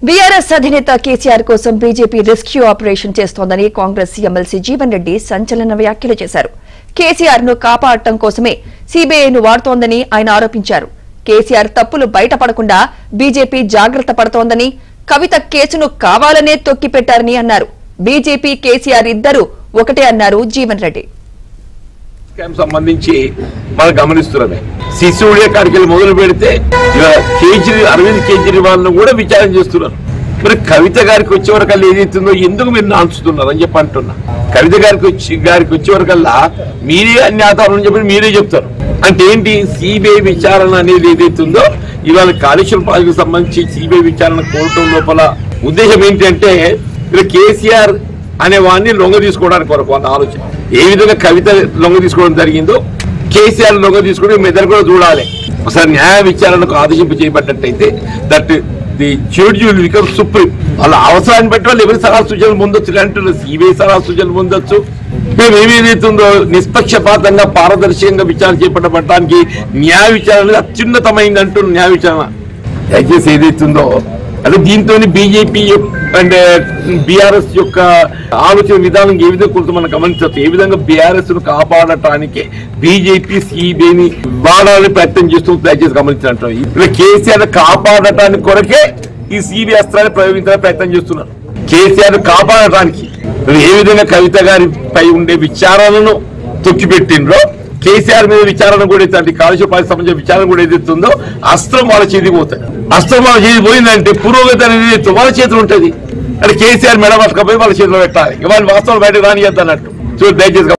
BRS అధినేత కేసీఆర్ కోసం BJP rescue operation చేస్తోందని కాంగ్రెస్ ఎమ్మెల్సీ జీవన్ రెడ్డి సంచలన వ్యాఖ్యలు చేశారు కేసీఆర్ ను కాపాడటం కోసమే సీబీఐను వాడుతోందని ఆయన ఆరోపించారు కేసీఆర్ తప్పులు బయటపడకుండా బీజేపీ జాగ్రత్త పడుతోందని కవిత కేసును కావాలనే తొక్కిపెట్టారని అన్నారు బీజేపీ కేసీఆర్ ఇద్దరు ఒకటే అన్నారు జీవన్ రెడ్డి స్కామ్ సంబంధించి మనం గమనిస్తున్నది శిశువుడే కాడికి వెళ్ళి మొదలు పెడితే ఇవాళ కేజ్రీ అరవింద్ కేజ్రీవాల్ ను కూడా విచారణ చేస్తున్నారు మరి కవిత గారికి వచ్చే వరకల్లా ఏదైతుందో ఎందుకు మీరు నాన్చుతున్నారు అని చెప్పి అంటున్నా కవిత గారికి వచ్చి గారికి వచ్చే వరకల్లా మీరే అన్ని ఆధారం చెప్పి మీరే చెప్తారు అంటే ఏంటి సిబిఐ విచారణ అనేది ఏదైతుందో ఇవాళ కాళేశ్వరం ప్రాజెక్టు సంబంధించి సిబిఐ విచారణ కోరటం లోపల ఉద్దేశం ఏంటంటే ఇక్కడ కేసీఆర్ అనే వాడిని లొంగ తీసుకోవడానికి కొరకు వాళ్ళ ఆలోచన ఏ విధంగా కవిత లొంగ తీసుకోవడం జరిగిందో కేసీఆర్ లొంగ తీసుకుని మీ ఇద్దరు కూడా చూడాలి ఒకసారి న్యాయ విచారణకు ఆదేశింపు చేయబడ్డట్టయితే that the judge will become supreme వాళ్ళ అవసరాన్ని బట్టి వాళ్ళు ఎవరి సలహా సూచనలు పొందొచ్చు అంటున్నారు సిబిఐ సలహా సూచనలు పొందొచ్చు మేము ఏమేదైతుందో నిష్పక్షపాతంగా పారదర్శకంగా విచారణ చేపట్టబడటానికి న్యాయ విచారణ అత్యున్నతమైంది అంటున్న న్యాయ విచారణ దయచేసి ఏదైతుందో అంటే దీంతో బీజేపీ అండ్ బీఆర్ఎస్ యొక్క ఆలోచన విధానం ఏ విధంగా కొంత మనం గమనించవచ్చు ఏ విధంగా బీఆర్ఎస్ ను కాపాడటానికి బీజేపీ సిబిఐని వాడాలని ప్రయత్నం చేస్తూ దయచేసి గమనించినట్టు ఇప్పుడు కేసీఆర్ కాపాడటానికి కొరకే ఈ సిబిఐ అస్త్రాన్ని ప్రయోగించాలని ప్రయత్నం చేస్తున్నారు కేసీఆర్ కాపాడటానికి మరి ఏ విధంగా కవిత గారిపై ఉండే విచారణను తొక్కిపెట్టిండ్రో కేసీఆర్ మీద విచారణ కూడా అయితే కాలుష్య పాలసీ సంబంధించిన విచారణ కూడా ఏదైతే ఉందో అస్త్రం వాళ్ళ చేతికి పోతుంది అస్త్రం వాళ్ళ చేతికి పోయిందంటే పురోగతి అనేది ఏదైతే వాళ్ళ చేతిలో ఉంటుంది అంటే కేసీఆర్ మెడ పట్టుకపోయి వాళ్ళ చేతిలో పెట్టాలి ఇక వాళ్ళు వాస్తవాలు బయటకు రానియద్దు అన్నట్టు చూడండి దయచేసి